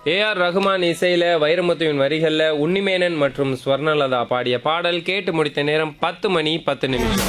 A R Rahman இசையில வைரமுத்துவின் வரிகள்ல உன்னிமேனன் மற்றும் ஸ்வர்ணலதா பாடிய பாடல் கேட்டு முடித்த நேரம் பத்து மணி பத்து நிமிஷம்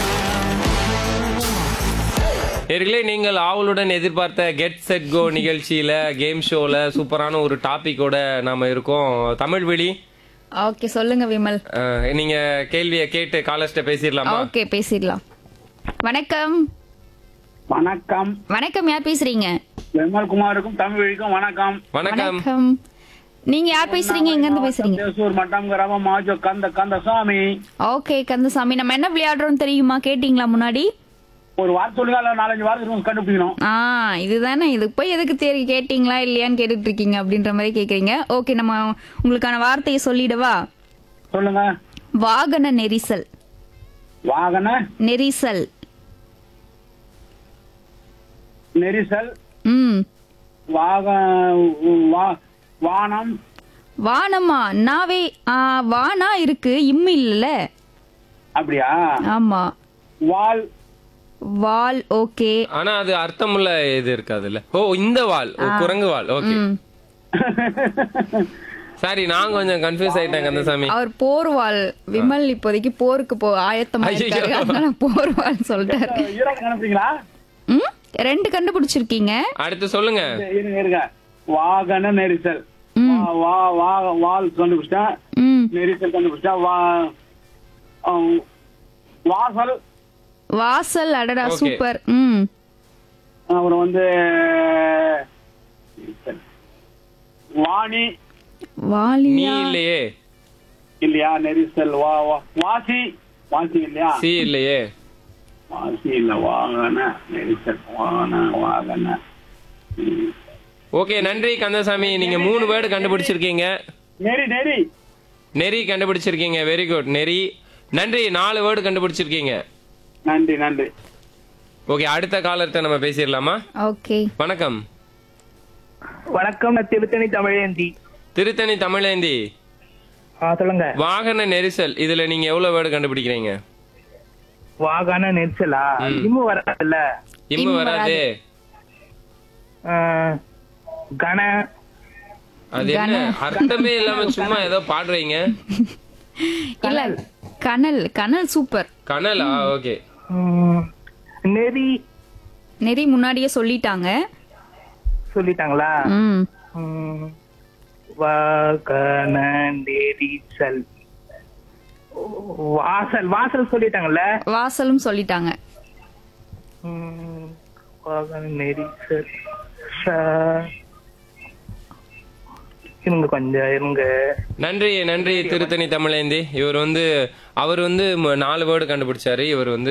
நேர்களே நீங்கள் ஆவலுடன் எதிர்பார்த்த கெட் செட் கோ நிகழ்ச்சியில கேம் ஷோல சூப்பரான ஒரு டாபிக்கோட நாம இருக்கோம் தமிழ் வெளி ஓகே சொல்லுங்க விமல் அஹ், நீங்க கேள்வியை கேட்டு காலர்ஸ்ட பேசிடலாமா ஓகே பேசிடலாம் வணக்கம் வணக்கம் வணக்கம் யார் பேசுறீங்க விமல்குமாருக்கும் தமிழுக்கும் வணக்கம் வணக்கம் வணக்கம் நீங்க யார் பேசுறீங்க எங்க இருந்து பேசுறீங்க தேசூர் மட்டம் கிராமம் மாஜோ கந்த கந்தசாமி ஓகே கந்தசாமி நம்ம என்ன விளையாடுறோம் தெரியுமா கேட்டீங்களா முன்னாடி ஒரு வாரம் சொல்லுங்க அல்ல நாலஞ்சு வாரத்துக்கு கண்டுபிடிக்கணும் ஆ இதுதானே இதுக்கு போய் எதுக்கு தெரி கேட்டீங்களா இல்லையான்னு கேட்டுட்டு இருக்கீங்க அப்படின்ற மாதிரி கேக்குறீங்க ஓகே நம்ம உங்களுக்கான வார்த்தையை சொல்லிடவா சொல்லுங்க வாகன நெரிசல் வாகன நெரிசல் நெரிசல் ம் வாக வா- வானம் வானமா நாவே ஆ, வானா இருக்கு இம்மு இல்லல அப்படியா ஆமா வால் வால் ஓகே ஆனா அது அர்த்தமுள்ள இது இருக்காதுல்ல ஓ இந்த வால் ஓ, குரங்கு வால் ஓகே ம் சாரி நான் கொஞ்சம் கன்ஃபியூஸ் ஆயிட்டேன் கந்தசாமி அவர் போர்வாள் விமல் இப்போதைக்கு போருக்கு போ ஆயத்தமா ஐயையோ. இருக்காரு அதனால போர்வாள் சொல்லிட்டாரு ஈரோடு நினைப்பீங்களா ம் ரெண்டு கண்டுபிடிச்சிருக்கீங்க அடுத்து சொல்லுங்க இருங்க இருங்க வாகன நெரிசல் வா- வா வா- வால் கண்டுபிடிச்சேன் ம் நெரிசல் கண்டுபிடிச்சேன் வா ஆம், வாசல் வாசல் அடடா Okay. சூப்பர் ம் அப்புறம் வந்து வாணி நீ வாலியா இல்லையே இல்லையா நெரிசல் வா வா வாசி வாசி இல்லையா சி இல்லையே வாசி இல்ல வாகன நெரிசல் வாகன வாகன ம். ஓகே நன்றி கந்தசாமி நீங்க மூணு வேர்டு கண்டுபிடிச்சிருக்கீங்க நெறி நெறி நெறி கண்டுபிடிச்சிருக்கீங்க வெரி குட் நெறி நன்றி நாலு வேர்டு கண்டுபிடிச்சிருக்கீங்க நன்றி நன்றி ஓகே அடுத்த காலர்கிட்ட நம்ம பேசிடலாமா ஓகே வணக்கம் வணக்கம் நான் திருத்தணி தமிழேந்தி திருத்தணி தமிழேந்தி ஆ சொல்லுங்க வாகன நெரிசல் இதுல நீங்க எவ்வளவு வேர்டு கண்டுபிடிக்கிறீங்க வாகன நெரிசலா இம்மு வராதுல்ல இம்மு வராது ஆ, கன அது என்ன அர்த்தமே இல்லாம சும்மா ஏதோ பாடுறீங்க இல்ல கனல் கனல் சூப்பர் கனலா ஓகே ம், நெறி நெறி முன்னாடியே சொல்லிட்டாங்க சொல்லிட்டாங்களா ம் ம், வாகன நெரிசல் வாசல் வாசல் சொல்லிட்டாங்கல்ல வாசலும் சொல்லிட்டாங்க ம், வாகன நெரிசல் ச- இருங்க கொஞ்சம் இருங்க நன்றி நன்றி திருத்தணி தமிழேந்தி இவர் வந்து அவர் வந்து ம- நாலு வேர்டு கண்டுபிடிச்சாரு இவர் வந்து